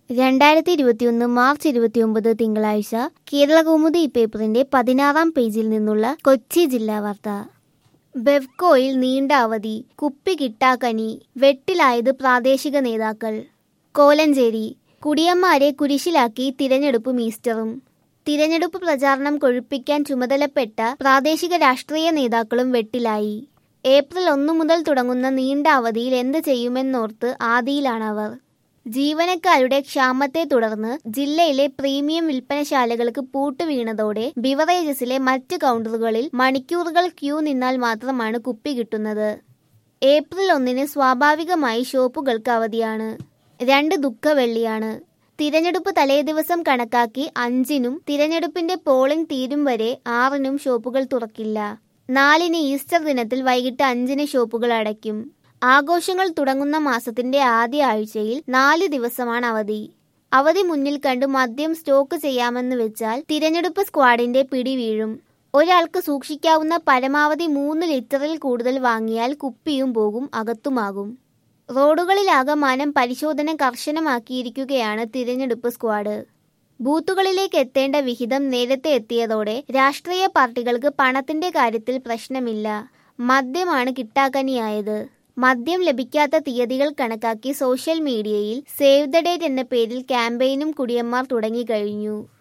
രണ്ടായിരത്തി ഇരുപത്തിയൊന്ന് മാർച്ച് ഇരുപത്തിയൊമ്പത് തിങ്കളാഴ്ച കേരളകൗമുദി പേപ്പറിന്റെ പതിനാറാം പേജിൽ നിന്നുള്ള കൊച്ചി ജില്ലാ വാർത്ത ബെവ്കോയിൽ നീണ്ട അവധി കുപ്പി കിട്ടാക്കനി വെട്ടിലായത് പ്രാദേശിക നേതാക്കൾ കോലഞ്ചേരി കുടിയന്മാരെ കുരിശിലാക്കി തിരഞ്ഞെടുപ്പും ഈസ്റ്ററും തിരഞ്ഞെടുപ്പ് പ്രചാരണം കൊഴുപ്പിക്കാൻ ചുമതലപ്പെട്ട പ്രാദേശിക രാഷ്ട്രീയ നേതാക്കളും വെട്ടിലായി ഏപ്രിൽ ഒന്നു മുതൽ തുടങ്ങുന്ന നീണ്ട അവധിയിൽ എന്ത് ചെയ്യുമെന്നോർത്ത് ആദിയിലാണവർ ജീവനക്കാരുടെ ക്ഷാമത്തെ തുടർന്ന് ജില്ലയിലെ പ്രീമിയം വിൽപ്പനശാലകൾക്ക് പൂട്ട് വീണതോടെ ബിവറേജസിലെ മറ്റ് കൗണ്ടറുകളിൽ മണിക്കൂറുകൾ ക്യൂ നിന്നാൽ മാത്രമാണ് കുപ്പി കിട്ടുന്നത് ഏപ്രിൽ ഒന്നിന് സ്വാഭാവികമായി ഷോപ്പുകൾക്ക് അവധിയാണ് രണ്ട് ദുഃഖവെള്ളിയാണ് തിരഞ്ഞെടുപ്പ് തലേദിവസം കണക്കാക്കി അഞ്ചിനും തിരഞ്ഞെടുപ്പിന്റെ പോളിംഗ് തീരും വരെ ആറിനും ഷോപ്പുകൾ തുറക്കില്ല നാലിന് ഈസ്റ്റർ ദിനത്തിൽ വൈകിട്ട് അഞ്ചിന് ഷോപ്പുകൾ അടയ്ക്കും ആഘോഷങ്ങൾ തുടങ്ങുന്ന മാസത്തിന്റെ ആദ്യ ആഴ്ചയിൽ നാല് ദിവസമാണ് അവധി അവധി മുന്നിൽ കണ്ട് മദ്യം സ്റ്റോക്ക് ചെയ്യാമെന്ന് വെച്ചാൽ തിരഞ്ഞെടുപ്പ് സ്ക്വാഡിന്റെ പിടി വീഴും ഒരാൾക്ക് സൂക്ഷിക്കാവുന്ന പരമാവധി മൂന്ന് ലിറ്ററിൽ കൂടുതൽ വാങ്ങിയാൽ കുപ്പിയും പോകും അകത്തുമാകും റോഡുകളിലാകമാനം പരിശോധന കർശനമാക്കിയിരിക്കുകയാണ് തിരഞ്ഞെടുപ്പ് സ്ക്വാഡ് ബൂത്തുകളിലേക്ക് എത്തേണ്ട വിഹിതം നേരത്തെ എത്തിയതോടെ രാഷ്ട്രീയ പാർട്ടികൾക്ക് പണത്തിന്റെ കാര്യത്തിൽ പ്രശ്നമില്ല മദ്യമാണ് കിട്ടാക്കനിയായത് മദ്യം ലഭിക്കാത്ത തീയതികൾ കണക്കാക്കി സോഷ്യൽ മീഡിയയിൽ സേവ് ദ ഡേറ്റ് എന്ന പേരിൽ ക്യാമ്പയിനും കുടിയന്മാർ തുടങ്ങിക്കഴിഞ്ഞു